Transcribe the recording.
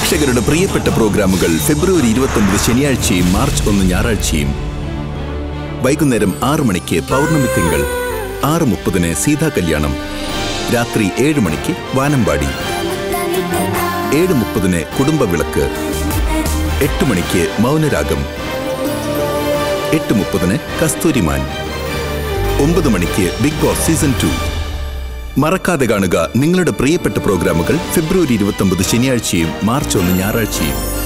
പ്രേക്ഷകരുടെ പ്രിയപ്പെട്ട പ്രോഗ്രാമുകൾ ഫെബ്രുവരി ഇരുപത്തൊമ്പത് ശനിയാഴ്ചയും മാർച്ച് ഒന്ന് ഞായറാഴ്ചയും വൈകുന്നേരം ആറു മണിക്ക് പൗർണമി തിങ്കൾ ആറ് മുപ്പതിന് സീതാ കല്യാണം രാത്രി ഏഴ് മണിക്ക് വാനമ്പാടി ഏഴ് മുപ്പതിന് കുടുംബവിളക്ക് എട്ട് മണിക്ക് മൗനരാഗം എട്ട് മുപ്പതിന് കസ്തൂരിമാൻ ഒമ്പത് മണിക്ക് ബിഗ് ബോസ് സീസൺ ടു മറക്കാതെ കാണുക നിങ്ങളുടെ പ്രിയപ്പെട്ട പ്രോഗ്രാമുകൾ ഫെബ്രുവരി ഇരുപത്തൊമ്പത് ശനിയാഴ്ചയും മാർച്ച് ഒന്ന് ഞായറാഴ്ചയും